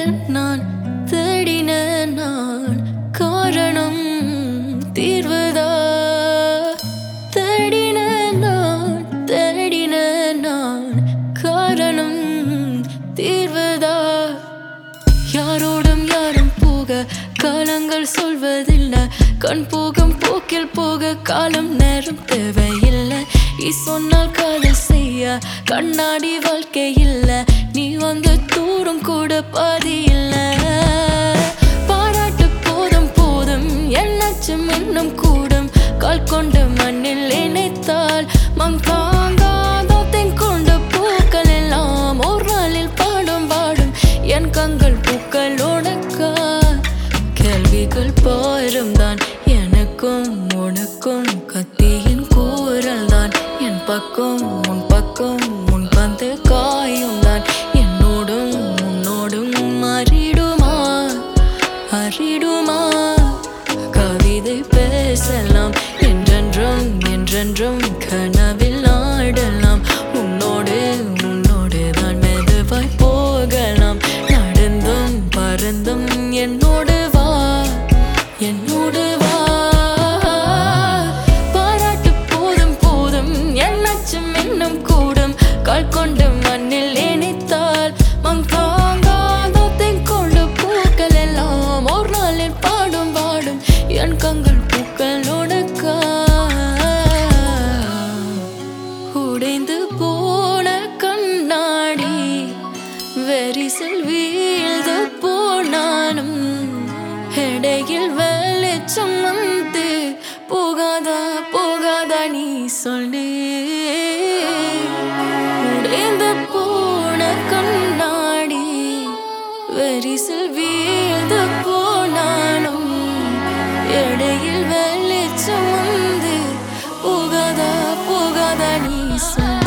நான் தேடின நான் காரணம் தீர்வுதா தேடின நான் தேடின நான் காரணம் தீர்வுதா யாரோடும் யாரும் போக காலங்கள் சொல்வதில்லை கண் போகும் போக்கில் போக காலம் நேரம் தேவையில்லை நீ சொன்னால் காதல் செய்ய கண்ணாடி வாழ்க்கை இல்ல நீ வந்து தூரம் கூட பாதி இல்ல பாராட்டு போதும் போதும் என்னாச்சும் இன்னும் கூடும் கால் கொண்டு மண்ணில் இணைத்தால் மம் தாங்காதோ தென்கொண்ட பூக்கள் எல்லாம் ஒரு நாளில் பாடும் பாடும் என் கண்கள் பூக்கள் உனக்கா கேள்விகள் பாரும் தான் எனக்கும் உனக்கும் கத்தியின் கூறல் தான் என் பக்கம் உன் பக்கம் உன் பந்து காயும் தான் என்னோடும் உன்னோடும் மாறிடுமா அறிடுமா கவிதை பேசலாம் என்றென்றும் என்றென்றும் கனவில் ஆடலாம் உன்னோடு உன்னோடு தான் மெதுவாய் போகலாம் நடந்தும் பறந்தும் என்னோடு வா என்னோடு வா பாராட்டு போதும் போதும் என்னாச்சும் இன்னும் கூடும் கால் கொண்டு மண்ணில் இணைத்தால் மம் தாங்காதோ தென்கொண்டு பூக்கள் எல்லாம் ஒரு நாளில் பாடும் பாடும் என் கண்கள் பூக்கள் உனக்கா உடைந்து போன கண்ணாடி வெரிசல் வீழ்ந்து போனானும் இடையில் வெளிச்சம் வந்து போகாதா போகாதா நீ சொல்லு உடைந்து போன கண்ணாடி வெரிசல் வீழ்ந்து போனானும் இடையில் வெளிச்சம் வந்து போகாதா போகாதா நீ சொல்